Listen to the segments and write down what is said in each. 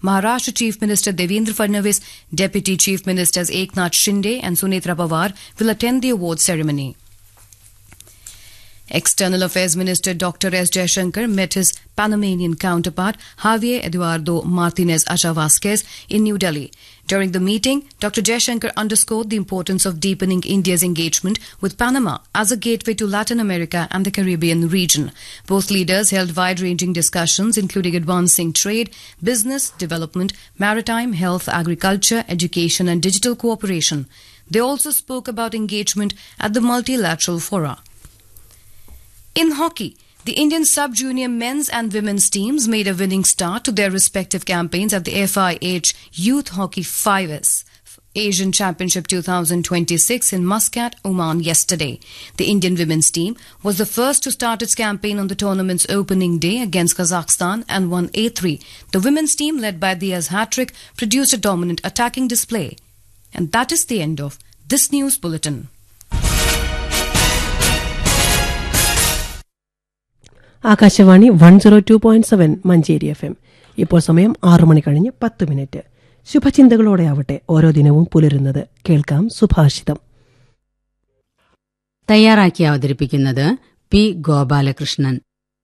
Maharashtra Chief Minister Devendra Fadnavis, Deputy Chief Ministers Eknath Shinde and Sunetra Pawar will attend the awards ceremony. External Affairs Minister Dr. S. Jaishankar met his Panamanian counterpart Javier Eduardo Martinez Achavasquez in New Delhi. During the meeting, Dr. Jaishankar underscored the importance of deepening India's engagement with Panama as a gateway to Latin America and the Caribbean region. Both leaders held wide-ranging discussions including advancing trade, business, development, maritime, health, agriculture, education and digital cooperation. They also spoke about engagement at the multilateral fora. In hockey, the Indian sub-junior men's and women's teams made a winning start to their respective campaigns at the FIH Youth Hockey 5S Asian Championship 2026 in Muscat, Oman yesterday. The Indian women's team was the first to start its campaign on the tournament's opening day against Kazakhstan and won A3. The women's team led by Diaz Hattrick produced a dominant attacking display. And that is the end of this news bulletin. Akashvani one zero two point seven Manjeri FM എം ഇപ്പോൾ സമയം ആറു മണി കഴിഞ്ഞ് പത്ത് minute ശുഭചിന്തകളോടെ ആവട്ടെ ഓരോ ദിനവും പുലരുന്നത് കേൾക്കാം സുഭാഷിതം തയ്യാറാക്കി അവതരിപ്പിക്കുന്നത് പി ഗോപാലകൃഷ്ണൻ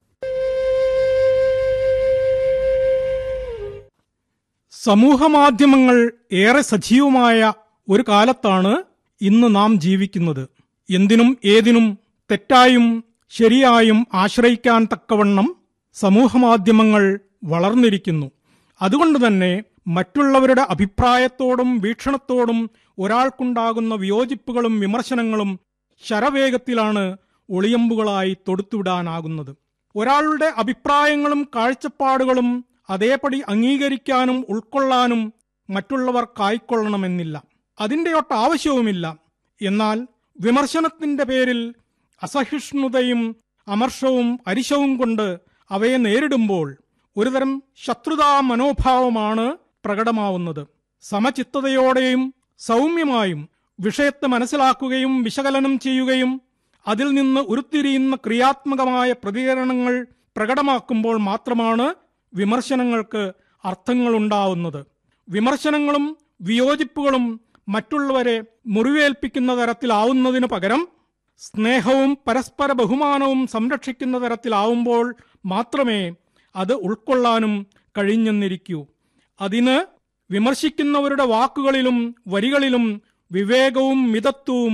സമൂഹമാധ്യമങ്ങൾ ഏറെ സജീവമായ ഒരു കാലത്താണ് ഇന്ന് നാം ജീവിക്കുന്നത് എന്തിനും ഏതിനും തെറ്റായും ശരിയായും ആശ്രയിക്കാൻ തക്കവണ്ണം സമൂഹമാധ്യമങ്ങൾ വളർന്നിരിക്കുന്നു അതുകൊണ്ട് തന്നെ മറ്റുള്ളവരുടെ അഭിപ്രായത്തോടും വീക്ഷണത്തോടും ഒരാൾക്കുണ്ടാകുന്ന വിയോജിപ്പുകളും വിമർശനങ്ങളും ശരവേഗത്തിലാണ് ഒളിയമ്പുകളായി തൊടുത്തുവിടാനാകുന്നത് ഒരാളുടെ അഭിപ്രായങ്ങളും കാഴ്ചപ്പാടുകളും അതേപടി അംഗീകരിക്കാനും ഉൾക്കൊള്ളാനും മറ്റുള്ളവർ കായ്ക്കൊള്ളണമെന്നില്ല അതിൻ്റെയൊട്ട് ആവശ്യവുമില്ല എന്നാൽ വിമർശനത്തിന്റെ പേരിൽ അസഹിഷ്ണുതയും അമർഷവും അരിശവും കൊണ്ട് അവയെ നേരിടുമ്പോൾ ഒരുതരം ശത്രുതാ മനോഭാവമാണ് പ്രകടമാവുന്നത് സമചിത്തതയോടെയും സൗമ്യമായും വിഷയത്തെ മനസ്സിലാക്കുകയും വിശകലനം ചെയ്യുകയും അതിൽ നിന്ന് ഉരുത്തിരിയുന്ന ക്രിയാത്മകമായ പ്രതികരണങ്ങൾ പ്രകടമാക്കുമ്പോൾ മാത്രമാണ് വിമർശനങ്ങൾക്ക് അർത്ഥങ്ങളുണ്ടാവുന്നത് വിമർശനങ്ങളും വിയോജിപ്പുകളും മറ്റുള്ളവരെ മുറിവേൽപ്പിക്കുന്ന തരത്തിലാവുന്നതിനു പകരം സ്നേഹവും പരസ്പര ബഹുമാനവും സംരക്ഷിക്കുന്ന തരത്തിലാവുമ്പോൾ മാത്രമേ അത് ഉൾക്കൊള്ളാനും കഴിഞ്ഞെന്നിരിക്കൂ അതിന് വിമർശിക്കുന്നവരുടെ വാക്കുകളിലും വരികളിലും വിവേകവും മിതത്വവും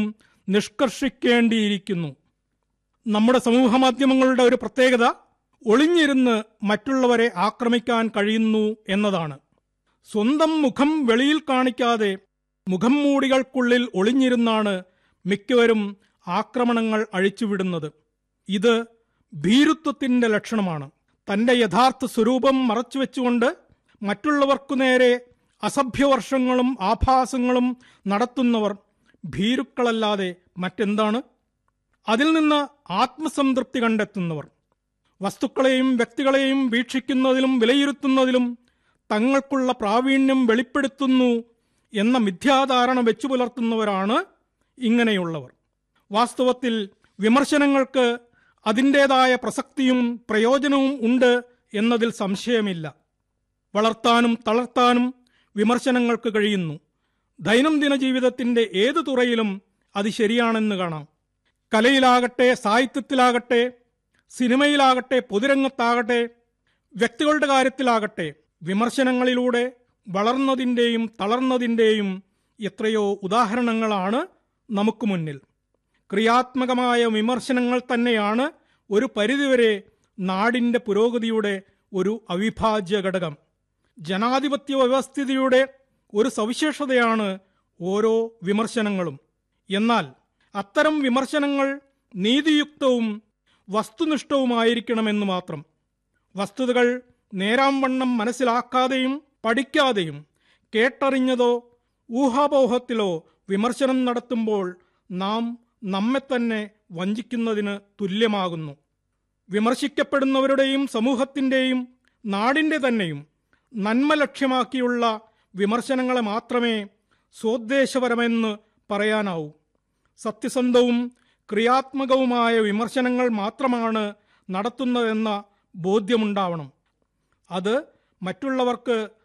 നിഷ്കർഷിക്കേണ്ടിയിരിക്കുന്നു നമ്മുടെ സമൂഹമാധ്യമങ്ങളുടെ ഒരു പ്രത്യേകത ഒളിഞ്ഞിരുന്ന് മറ്റുള്ളവരെ ആക്രമിക്കാൻ കഴിയുന്നു എന്നതാണ് സ്വന്തം മുഖം വെളിയിൽ കാണിക്കാതെ മുഖം മൂടികൾക്കുള്ളിൽ ഒളിഞ്ഞിരുന്നാണ് മിക്കവരും ആക്രമണങ്ങൾ അഴിച്ചുവിടുന്നത് ഇത് ഭീരുത്വത്തിന്റെ ലക്ഷണമാണ് തന്റെ യഥാർത്ഥ സ്വരൂപം മറച്ചുവെച്ചുകൊണ്ട് മറ്റുള്ളവർക്കു നേരെ അസഭ്യവർഷങ്ങളും ആഭാസങ്ങളും നടത്തുന്നവർ ഭീരുക്കളല്ലാതെ മറ്റെന്താണ് അതിൽ നിന്ന് ആത്മസംതൃപ്തി കണ്ടെത്തുന്നവർ വസ്തുക്കളെയും വ്യക്തികളെയും വീക്ഷിക്കുന്നതിലും വിലയിരുത്തുന്നതിലും തങ്ങൾക്കുള്ള പ്രാവീണ്യം വെളിപ്പെടുത്തുന്നു എന്ന മിഥ്യാധാരണ വെച്ചു പുലർത്തുന്നവരാണ് ഇങ്ങനെയുള്ളവർ വാസ്തവത്തിൽ വിമർശനങ്ങൾക്ക് അതിൻ്റെതായ പ്രസക്തിയും പ്രയോജനവും ഉണ്ട് എന്നതിൽ സംശയമില്ല വളർത്താനും തളർത്താനും വിമർശനങ്ങൾക്ക് കഴിയുന്നു ദൈനംദിന ജീവിതത്തിന്റെ ഏതു തുറയിലും അത് ശരിയാണെന്ന് കാണാം കലയിലാകട്ടെ സാഹിത്യത്തിലാകട്ടെ സിനിമയിലാകട്ടെ പൊതുരംഗത്താകട്ടെ വ്യക്തികളുടെ കാര്യത്തിലാകട്ടെ വിമർശനങ്ങളിലൂടെ വളർന്നതിൻ്റെയും തളർന്നതിൻ്റെയും എത്രയോ ഉദാഹരണങ്ങളാണ് നമുക്ക് മുന്നിൽ ക്രിയാത്മകമായ വിമർശനങ്ങൾ തന്നെയാണ് ഒരു പരിധിവരെ നാടിന്റെ പുരോഗതിയുടെ ഒരു അവിഭാജ്യ ഘടകം ജനാധിപത്യ വ്യവസ്ഥിതിയുടെ ഒരു സവിശേഷതയാണ് ഓരോ വിമർശനങ്ങളും എന്നാൽ അത്തരം വിമർശനങ്ങൾ നീതിയുക്തവും വസ്തുനിഷ്ഠവുമായിരിക്കണമെന്ന് മാത്രം വസ്തുതകൾ നേരാംവണ്ണം മനസ്സിലാക്കാതെയും പഠിക്കാതെയും കേട്ടറിഞ്ഞതോ ഊഹാപോഹത്തിലോ വിമർശനം നടത്തുമ്പോൾ നാം നമ്മെ തന്നെ വഞ്ചിക്കുന്നതിന് തുല്യമാകുന്നു വിമർശിക്കപ്പെടുന്നവരുടെയും സമൂഹത്തിൻ്റെയും നാടിൻ്റെ തന്നെയും നന്മ ലക്ഷ്യമാക്കിയുള്ള വിമർശനങ്ങളെ മാത്രമേ സ്വോദ്ദേശപരമെന്ന് പറയാനാവൂ സത്യസന്ധവും ക്രിയാത്മകവുമായ വിമർശനങ്ങൾ മാത്രമാണ് നടത്തുന്നതെന്ന ബോധ്യമുണ്ടാവണം അത് മറ്റുള്ളവർക്ക്